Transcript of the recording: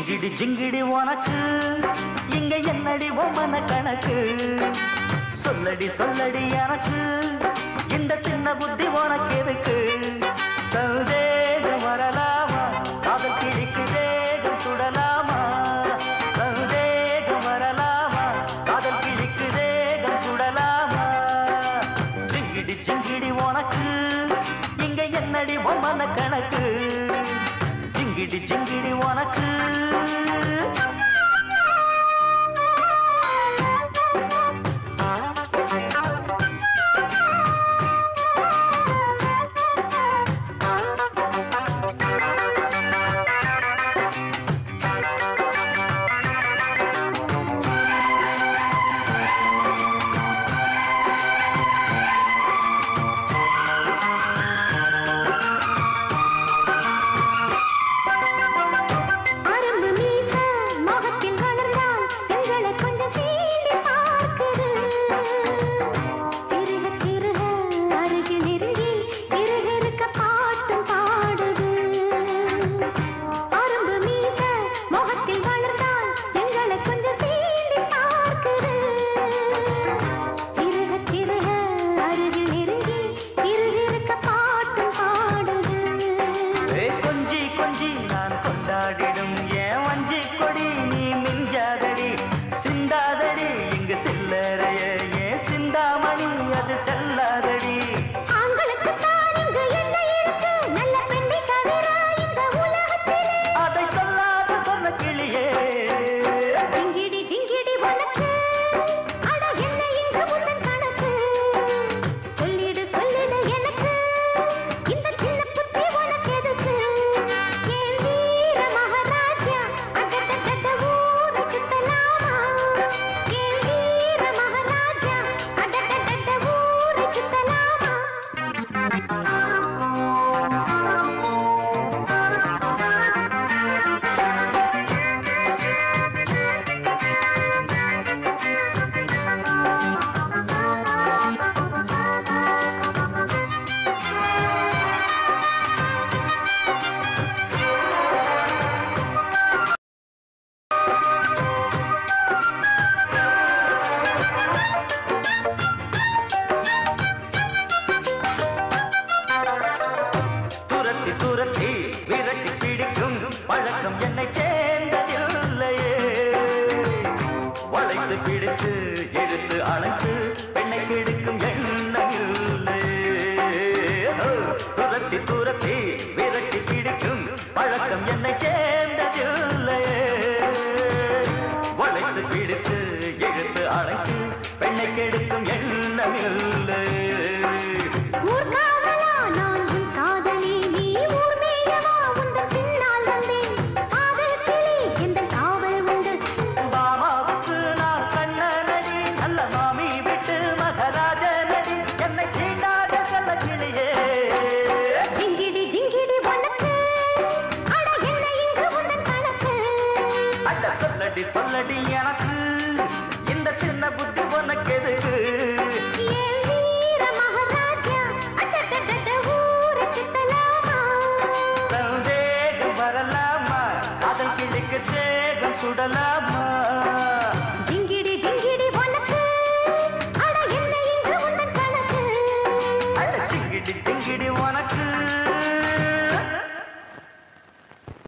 ஜிங்கிடி ஜிங்கிடி உனக்கு இங்க என்னடி ஒம்மன கணக்கு சொல்லடி சொல்லடி எனக்கு இந்த சின்ன புத்தி உனக்கு எதுக்கு சந்தேகம் வரலாமா காதல் கிழிக்கு வேகம் சுடலாமா சந்தேகம் வரலாமா காதல் கிழிக்கு வேகம் சுடலாமா ஜிங்கிடி ஜிங்கிடி உனக்கு இங்க என்னடி ஒம்மன கணக்கு ஜிங்கிடி ஜிங்கிடி உனக்கு அரும்பு மீச முகத்தில் வளர்ந்தால் எங்களை கொஞ்சம் சீண்டி பார்க்குது சிறுக சிறுக அருகில் நெருங்கி இருகிருக்க பாட்டும் பாடுது அரும்பு மீச முகத்தில் வளர்ந்தால் எங்களை கொஞ்சம் சீண்டி பார்க்குது சிறுக சிறுக அருகில் நெருங்கி இருகிருக்க பாட்டும் பாடுது ஏ கொஞ்சி கொஞ்சி நான் கொண்டாடிடும் ஏன் வஞ்சி கொடி நீ மிஞ்சாதடி சிந்தாதடி இங்கு சில்லறைய ஏன் சிந்தாமணி அது செல்லாதடி ஆண்களுக்கு தான் இங்கு என்ன இருக்கு நல்ல பெண்ணை தவிர இந்த உலகத்திலே அதை சொல்லாத சொன்ன கிளியே ஜிங்கிடி ஜிங்கிடி உனக்கு அட என்ன இங்கு உந்தன் கணக்கு சொல்லிடு சொல்லிடு எனக்கு இந்த சின்ன புத்தி உனக்கு எதுக்கு ஏன் வீர மகாராஜா அடடடட ஊரை சுத்தலாமா ஏன் வீர மகாராஜா அடடடட ஊரை சுத்தலாமா துரத்தி துரத்தி விரட்டி பிடிக்கும் பழக்கம் என்னை சேர்ந்ததில்லையே வளைத்து பிடித்து எடுத்து அணைத்து பெண்ணை கெடுக்கும் எண்ணம் இல்லையே துரத்தி துரத்தி விரட்டி பிடிக்கும் பழக்கம் என்னை சேர்ந்ததில்லையே வளைத்து பிடித்து எடுத்து அணைத்து பெண்ணை கெடுக்கும் எண்ணம் இல்லையே ஊர்காவலா நான் உன் காதலி நீ ஊர் மேயவா உந்தன் பின்னால் வந்தேன் காதல் கிளி எந்த காவல் உண்டு மாமாவுக்கு நான் கண்ணனடி நல்ல மாமி விட்டு மகராஜ நடி என்னை சீண்டாத சொல்ல கிளியே ஜிங்கிடி ஜிங்கிடி உனக்கு அட என்ன இங்கு உந்தன் கணக்கு அட சொல்லடி சொல்லடி எனக்கு இந்த சின்ன புத்தி உனக்கு எதுக்கு ஏன் வீர மகாராஜா அடடடட ஊரை சுத்தலாமா சந்தேகம் வரலாமா காதல் கிளிக்கு தேகம் சுடலாமா ஜிங்கிடி ஜிங்கிடி உனக்கு அட என்ன இங்கு உந்தன் கணக்கு அட சிங்கிடி சிங்கிடி உனக்கு